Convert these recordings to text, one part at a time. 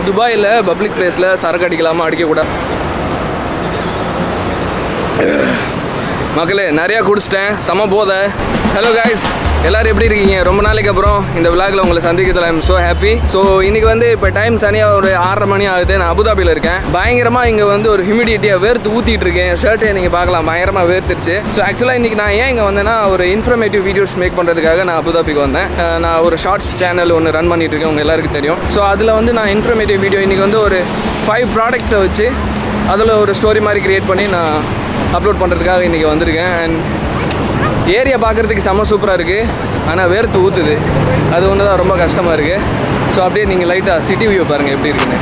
துபாயில் பப்ளிக் பிளேஸில் சரக்கு அடிக்கலாமா அடிக்கக்கூடாது மக்களே நிறையா குடிச்சிட்டேன் செம போதை ஹலோ காய்ஸ் எல்லாரும் எப்படி இருக்கீங்க ரொம்ப நாளைக்கு அப்புறம் இந்த விழாக்கில் உங்களை சந்திக்கிறதுல ஐம் ஸோ ஹாப்பி ஸோ இன்னைக்கு வந்து இப்போ டைம் சனியாக ஒரு ஆறரை மணி ஆகுது நான் அபுதாபியில் இருக்கேன் பயங்கரமாக இங்கே வந்து ஒரு ஹியூமிடிட்டியாக வேர்த்து ஊற்றிட்டு இருக்கேன் ஷர்ட்டை நீங்கள் பார்க்கலாம் பயங்கரமாக வேர்த்துருச்சு ஸோ ஆக்சுவலாக இன்றைக்கி நான் ஏன் இங்கே வந்தேன்னா ஒரு இன்ஃபர்மேட்டிவ் வீடியோஸ் மேக் பண்ணுறதுக்காக நான் அபுதாபிக்கு வந்தேன் அஹ் நான் ஒரு ஷார்ட்ஸ் சேனல் ஒன்று ரன் பண்ணிட்டு இருக்கேன் உங்கள் எல்லாருக்கும் தெரியும் ஸோ அதில் வந்து நான் இன்ஃபர்மேட்டிவ் வீடியோ இன்றைக்கி வந்து ஒரு ஃபைவ் ப்ராடக்ட்ஸை வச்சு அதில் ஒரு ஸ்டோரி மாதிரி க்ரியேட் பண்ணி நான் அப்லோட் பண்ணுறதுக்காக இன்றைக்கி வந்திருக்கேன் அண்ட் ஏரியா பார்க்குறதுக்கு செம்ம சூப்பராக இருக்குது ஆனால் வேர்த்து ஊற்றுது அது ஒன்று தான் ரொம்ப கஷ்டமாக இருக்குது ஸோ அப்படியே நீங்கள் லைட்டாக சிட்டி வியூ பாருங்கள் எப்படி இருக்குன்னு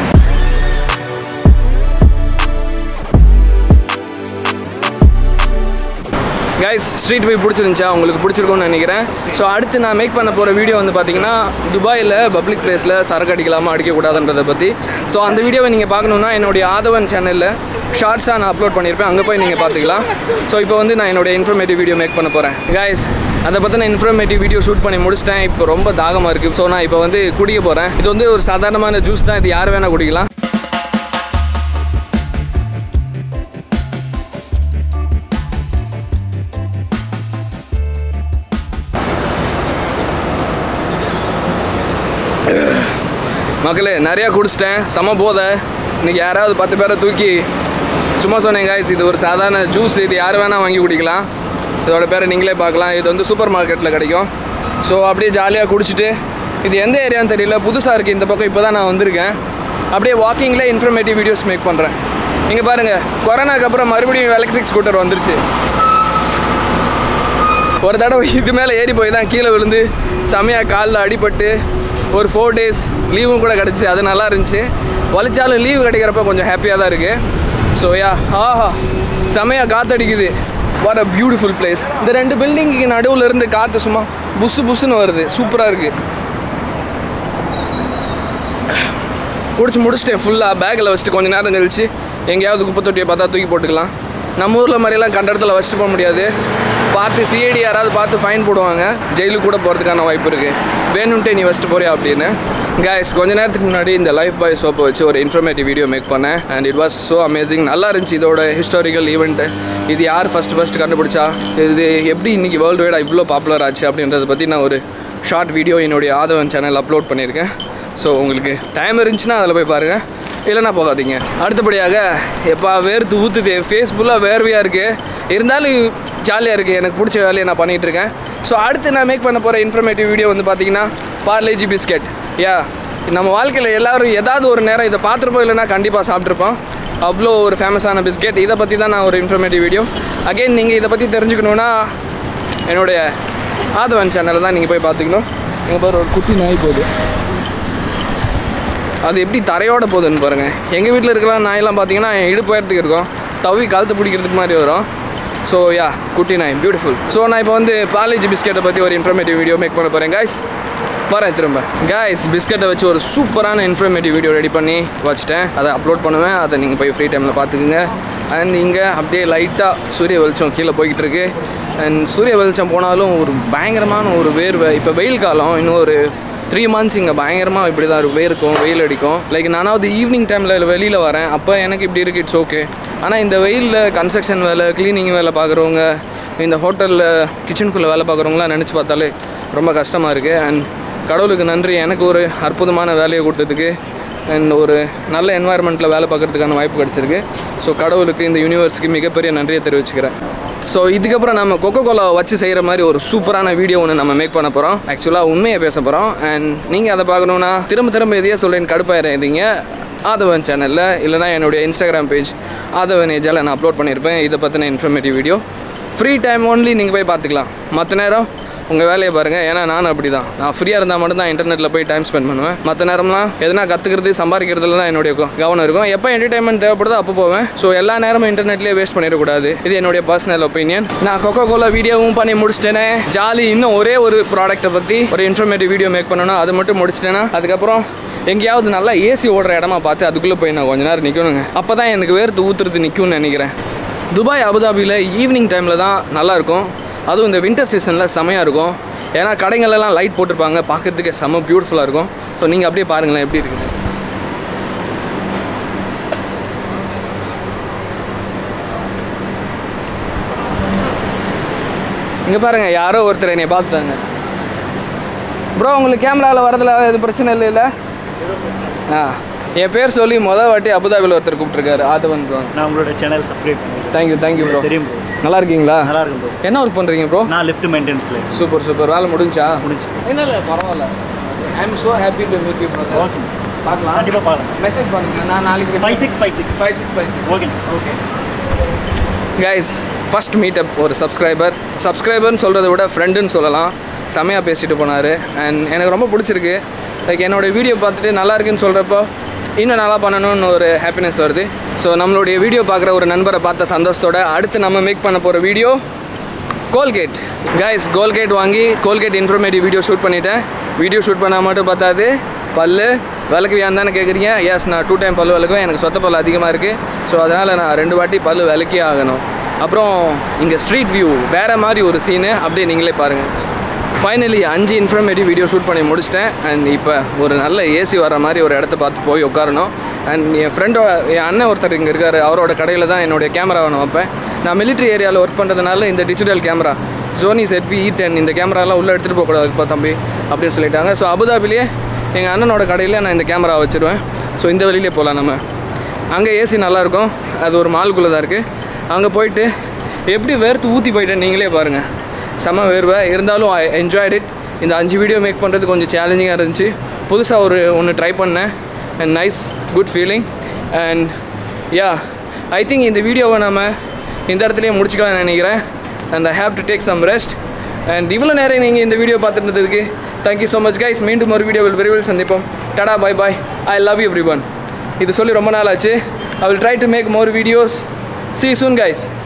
கைஸ் ஸ்ட்ரீட் வியூ பிடிச்சிருந்துச்சா உங்களுக்கு பிடிச்சிருக்கும்னு நினைக்கிறேன் ஸோ அடுத்து நான் மேக் பண்ண போகிற வீடியோ வந்து பார்த்தீங்கன்னா துபாயில் பப்ளிக் பிளேஸில் சரக்கு அடிக்கலாமா அடிக்கக்கூடாதுன்றதை பற்றி ஸோ அந்த வீடியோவை நீங்கள் பார்க்கணுன்னா என்னுடைய ஆதவன் சேனலில் ஷார்ட்ஸாக நான் அப்லோட் பண்ணியிருப்பேன் அங்கே போய் நீங்கள் பார்த்துக்கலாம் ஸோ இப்போ வந்து நான் என்னுடைய இன்ஃபர்மேட்டிவ் வீடியோ மேக் பண்ண போகிறேன் கைஸ் அதை பற்றின இன்ஃபர்மேட்டிவ் வீடியோ ஷூட் பண்ணி முடிச்சிட்டேன் இப்போ ரொம்ப தாகமாக இருக்குது ஸோ நான் இப்போ வந்து குடிக்க போகிறேன் இது வந்து ஒரு சாதாரணமான ஜூஸ் தான் இது யார் வேணால் குடிக்கலாம் மக்களே நிறையா குடிச்சிட்டேன் செம போதை இன்னைக்கு யாராவது பத்து பேரை தூக்கி சும்மா சொன்னேன் guys இது ஒரு சாதாரண ஜூஸ் இது யார் வேணால் வாங்கி குடிக்கலாம் இதோட பேரை நீங்களே பார்க்கலாம் இது வந்து சூப்பர் மார்க்கெட்டில் கிடைக்கும் ஸோ அப்படியே ஜாலியாக குடிச்சிட்டு இது எந்த ஏரியான்னு தெரியல புதுசாக இருக்குது இந்த பக்கம் இப்போ தான் நான் வந்திருக்கேன் அப்படியே வாக்கிங்கில் இன்ஃபர்மேட்டிவ் வீடியோஸ் மேக் பண்ணுறேன் இங்கே பாருங்கள் கொரோனாக்கு அப்புறம் மறுபடியும் எலக்ட்ரிக் ஸ்கூட்டர் வந்துருச்சு ஒரு தடவை இது மேலே ஏறி போய் தான் கீழே விழுந்து செமையாக காலில் அடிபட்டு ஒரு ஃபோர் டேஸ் லீவும் கூட கிடச்சி அது நல்லா இருந்துச்சு வலிச்சாலும் லீவு கிடைக்கிறப்ப கொஞ்சம் ஹாப்பியாக தான் இருக்குது ஸோ யா ஆஹா செமையாக காற்றடிக்குது வாட் அ பியூட்டிஃபுல் பிளேஸ் இந்த ரெண்டு பில்டிங்க்கு நடுவில் இருந்து காற்று சும்மா புசு புசுன்னு வருது சூப்பராக இருக்குது குடிச்சு முடிச்சிட்டேன் ஃபுல்லாக பேக்கில் வச்சுட்டு கொஞ்சம் நேரம் கழிச்சு எங்கேயாவது குப்பை தொட்டியை பார்த்தா தூக்கி போட்டுக்கலாம் நம்ம ஊரில் மாதிரிலாம் கண்ட இடத்துல வச்சுட்டு போக முடியாது பார்த்து சிஐடி யாராவது பார்த்து ஃபைன் போடுவாங்க ஜெயிலுக்கு கூட போகிறதுக்கான வாய்ப்பு இருக்குது வேணும்ட்டே நீ வச்சுட்டு போறியா அப்படின்னு கைஸ் கொஞ்ச நேரத்துக்கு முன்னாடி இந்த லைஃப் பாய் சோப்பை வச்சு ஒரு இன்ஃபர்மேட்டிவ் வீடியோ மேக் பண்ணேன் and it was so amazing நல்லா இருந்துச்சு இதோட ஹிஸ்டாரிக்கல் ஈவெண்ட்டு இது யார் ஃபஸ்ட்டு ஃபஸ்ட்டு கண்டுபிடிச்சா இது எப்படி இன்றைக்கி வேர்ல்டு வைடாக இவ்வளோ பாப்புலர் ஆச்சு அப்படின்றத பற்றி நான் ஒரு ஷார்ட் வீடியோ என்னுடைய ஆதவன் சேனல் அப்லோட் பண்ணியிருக்கேன் ஸோ உங்களுக்கு டைம் இருந்துச்சுன்னா அதில் போய் பாருங்கள் இல்லைன்னா போகாதீங்க அடுத்தபடியாக எப்பா வேர்த்து ஊற்றுது ஃபேஸ் ஃபுல்லாக வேர்வையாக இருக்குது இருந்தாலும் ஜாலியாக இருக்குது எனக்கு பிடிச்ச வேலையை நான் பண்ணிகிட்டு இருக்கேன் ஸோ அடுத்து நான் மேக் பண்ண போகிற இன்ஃபர்மேட்டிவ் வீடியோ வந்து பார்த்தீங்கன்னா பார்லேஜி பிஸ்கெட் யா நம்ம வாழ்க்கையில் எல்லாரும் ஏதாவது ஒரு நேரம் இதை பார்த்துருப்போம் இல்லைன்னா கண்டிப்பாக சாப்பிட்ருப்போம் அவ்வளோ ஒரு ஃபேமஸான பிஸ்கெட் இதை பற்றி தான் நான் ஒரு இன்ஃபர்மேட்டிவ் வீடியோ அகைன் நீங்கள் இதை பற்றி தெரிஞ்சுக்கணுன்னா என்னுடைய ஆதவன் சேனலில் தான் நீங்கள் போய் பார்த்துக்கணும் எங்கள் பாரு ஒரு குட்டி நாய் போகுது அது எப்படி தரையோட போகுதுன்னு பாருங்கள் எங்கள் வீட்டில் இருக்கலாம் நாயெல்லாம் பார்த்தீங்கன்னா என் இடுப்பு உயரத்துக்கு இருக்கும் தவி கழுத்து பிடிக்கிறதுக்கு மாதிரி வரும் ஸோ யா குட்டி நாய் பியூட்டிஃபுல் ஸோ நான் இப்போ வந்து பாலேஜ் பிஸ்கெட்டை பற்றி ஒரு இன்ஃபர்மேட்டிவ் வீடியோ மேக் பண்ண போகிறேன் guys வரேன் திரும்ப guys பிஸ்கெட்டை வச்சு ஒரு சூப்பரான இன்ஃபர்மேட்டிவ் வீடியோ ரெடி பண்ணி வச்சுட்டேன் அதை அப்லோட் பண்ணுவேன் அதை நீங்கள் போய் ஃப்ரீ டைமில் பார்த்துக்குங்க அண்ட் இங்கே அப்படியே லைட்டாக சூரிய வெளிச்சம் கீழே போய்கிட்டு இருக்கு அண்ட் சூரிய வெளிச்சம் போனாலும் ஒரு பயங்கரமான ஒரு வேர்வை இப்போ வெயில் காலம் இன்னும் ஒரு த்ரீ மந்த்ஸ் இங்கே பயங்கரமாக இப்படி தான் இருக்கும் வேர்க்கும் வெயில் அடிக்கும் லைக் நானாவது ஈவினிங் டைமில் வெளியில் வரேன் அப்போ எனக்கு இப்படி இருக்கு இட்ஸ் ஓகே ஆனால் இந்த வெயிலில் கன்ஸ்ட்ரக்ஷன் வேலை க்ளீனிங் வேலை பார்க்குறவங்க இந்த ஹோட்டலில் கிச்சனுக்குள்ளே வேலை பார்க்குறவங்களாம் நினச்சி பார்த்தாலே ரொம்ப கஷ்டமாக இருக்குது அண்ட் கடவுளுக்கு நன்றி எனக்கு ஒரு அற்புதமான வேலையை கொடுத்ததுக்கு அண்ட் ஒரு நல்ல என்வாயர்மெண்ட்டில் வேலை பார்க்குறதுக்கான வாய்ப்பு கிடச்சிருக்கு ஸோ கடவுளுக்கு இந்த யூனிவர்ஸுக்கு மிகப்பெரிய நன்றியை தெரிவிச்சுக்கிறேன் ஸோ இதுக்கப்புறம் நம்ம கொக்கோ கோலா வச்சு செய்கிற மாதிரி ஒரு சூப்பரான வீடியோ ஒன்று நம்ம மேக் பண்ண போகிறோம் ஆக்சுவலாக உண்மையை பேச போகிறோம் அண்ட் நீங்கள் அதை பார்க்கணுன்னா திரும்ப திரும்ப எதையே சொல்கிறேன் கடுப்பாயிருந்தீங்க ஆதவன் சேனலில் இல்லைனா என்னுடைய இன்ஸ்டாகிராம் பேஜ் ஆதவன் ஏஜால் நான் அப்லோட் பண்ணியிருப்பேன் இதை பற்றின informative video free time only நீங்கள் போய் பார்த்துக்கலாம் மற்ற நேரம் உங்கள் வேலையை பாருங்கள் ஏன்னா நானும் அப்படி தான் நான் ஃப்ரீயாக இருந்தால் மட்டும் தான் இன்டர்நெட்டில் போய் டைம் ஸ்பெண்ட் பண்ணுவேன் மற்ற நேரம்லாம் எதனா கற்றுக்கிறது சம்பாதிக்கிறதுல தான் என்னுடைய க- கவனம் இருக்கும் எப்போ என்டர்டைன்மெண்ட் தேவைப்படுதோ அப்போ போவேன் ஸோ எல்லா நேரமும் இன்டர்நெட்லேயே வேஸ்ட் பண்ணிடக்கூடாது இது என்னுடைய பர்சனல் ஒப்பீனியன் நான் கொக்கோ கோலா வீடியோவும் பண்ணி முடிச்சிட்டேனே ஜாலி இன்னும் ஒரே ஒரு ப்ராடக்ட்டை பற்றி ஒரு இன்ஃபர்மேட்டிவ் வீடியோ மேக் பண்ணணும் அது மட்டும் முடிச்சிட்டேன்னா அதுக்கப்புறம் எங்கேயாவது நல்லா ஏசி ஓடுற இடமா பார்த்து அதுக்குள்ளே போய் நான் கொஞ்ச நேரம் நிற்கணுங்க அப்போ தான் எனக்கு வேர்த்து ஊற்றுறது நிற்கும்னு நினைக்கிறேன் துபாய் அபுதாபியில் ஈவினிங் டைமில் தான் நல்லாயிருக்கும் அதுவும் இந்த வின்டர் சீசனில் செமையாக இருக்கும் ஏன்னா கடைங்கள்லாம் லைட் போட்டிருப்பாங்க பார்க்கறதுக்கே செம்ம பியூட்டிஃபுல்லாக இருக்கும் ஸோ நீங்கள் அப்படியே பாருங்களேன் எப்படி இருக்குது இங்கே பாருங்க யாரோ ஒருத்தர் என்னை பார்த்துட்டாங்க ப்ரோ உங்களுக்கு கேமராவில் வரதுல எதுவும் பிரச்சனை இல்லை இல்லை ஆ என் பேர் சொல்லி மொதல் வாட்டி அபுதாபியில் ஒருத்தர் கூப்பிட்ருக்காரு ஆதவன் ப்ரோ நான் உங்களோட சேனல் சப்ஸ்கிரைப் பண்ணுறேன் தேங்க்யூ தேங்க்யூ ப்ரோ தெரியும் ப்ரோ நல்லா இருக்கீங்களா நல்லா இருக்கும் ப்ரோ என்ன ஒர்க் பண்ணுறீங்க ப்ரோ நான் லிஃப்ட் மெயின்டெனன்ஸில் சூப்பர் சூப்பர் வேலை முடிஞ்சா முடிஞ்சு இல்லை இல்லை பரவாயில்ல I am so happy to meet you bro okay பார்க்கலாம் கண்டிப்பாக பார்க்கலாம் மெசேஜ் பண்ணுங்க நான் நாளைக்கு five six five six five six five six okay okay guys first meetup ஒரு சப்ஸ்கிரைபர் சப்ஸ்கிரைபர்னு சொல்கிறத விட ஃப்ரெண்டுன்னு சொல்லலாம் செமையாக பேசிட்டு போனார் அண்ட் எனக்கு ரொம்ப பிடிச்சிருக்கு லைக் என்னோட வீடியோ பார்த்துட்டு நல்லா இருக்குன்னு சொல்கிறப்போ இன்னும் நல்லா பண்ணணும்னு ஒரு ஹாப்பினஸ் வருது ஸோ நம்மளுடைய வீடியோ பார்க்குற ஒரு நண்பரை பார்த்த சந்தோஷத்தோட அடுத்து நம்ம மேக் பண்ண போகிற வீடியோ கோல்கேட் கைஸ் கோல்கேட் வாங்கி கோல்கேட் இன்ஃபர்மேட்டிவ் வீடியோ ஷூட் பண்ணிட்டேன் வீடியோ ஷூட் பண்ணால் மட்டும் பார்த்தாது பல்லு விளக்குவியான்னு தானே கேட்குறீங்க எஸ் நான் டூ டைம் பல்லு விளக்குவேன் எனக்கு சொத்த பல்லு அதிகமாக இருக்குது ஸோ அதனால் நான் ரெண்டு வாட்டி பல்லு விளக்கே ஆகணும் அப்புறம் இங்கே ஸ்ட்ரீட் வியூ வேறு மாதிரி ஒரு சீனு அப்படியே நீங்களே பாருங்கள் ஃபைனலி அஞ்சு இன்ஃபர்மேட்டிவ் வீடியோ ஷூட் பண்ணி முடிச்சிட்டேன் அண்ட் இப்போ ஒரு நல்ல ஏசி வர மாதிரி ஒரு இடத்த பார்த்து போய் உட்காரணும் அண்ட் என் ஃப்ரெண்டோட என் அண்ணன் ஒருத்தர் இங்கே இருக்கார் அவரோட கடையில் தான் என்னுடைய கேமராவை நான் வைப்பேன் நான் மிலிட்ரி ஏரியாவில் ஒர்க் பண்ணுறதுனால இந்த digital camera Sony ZV E ten இந்த கேமராலாம் உள்ளே எடுத்துகிட்டு போகக்கூடாது இப்போ தம்பி அப்படின்னு சொல்லிட்டாங்க ஸோ அபுதாபிலேயே எங்கள் அண்ணனோட கடையில் நான் இந்த கேமரா வச்சுருவேன் ஸோ இந்த வழியிலே போகலாம் நம்ம அங்கே ஏசி நல்லாயிருக்கும் அது ஒரு மால்குள்ளே தான் இருக்குது அங்கே போயிட்டு எப்படி வேர்த்து ஊற்றி போயிட்டேன் நீங்களே பாருங்கள் செம வேர்வை இருந்தாலும் ஐ என்ஜாய்ட் இட் இந்த அஞ்சு வீடியோ மேக் பண்ணுறது கொஞ்சம் சேலஞ்சிங்காக இருந்துச்சு புதுசாக ஒரு ஒன்று ட்ரை பண்ணேன் and nice good feeling and yeah I think இந்த வீடியோவை நம்ம இந்த இடத்துலையே முடிச்சுக்கலாம்னு நினைக்கிறேன் and I have to take some rest and இவ்வளோ நேரம் நீங்கள் இந்த வீடியோ பார்த்துருந்ததுக்கு தேங்க்யூ ஸோ மச் கைஸ் மீண்டும் ஒரு வீடியோவில் விரைவில் சந்திப்போம் tata bye bye I love you everyone இது சொல்லி ரொம்ப நாள் ஆச்சு I will try to make more videos see soon guys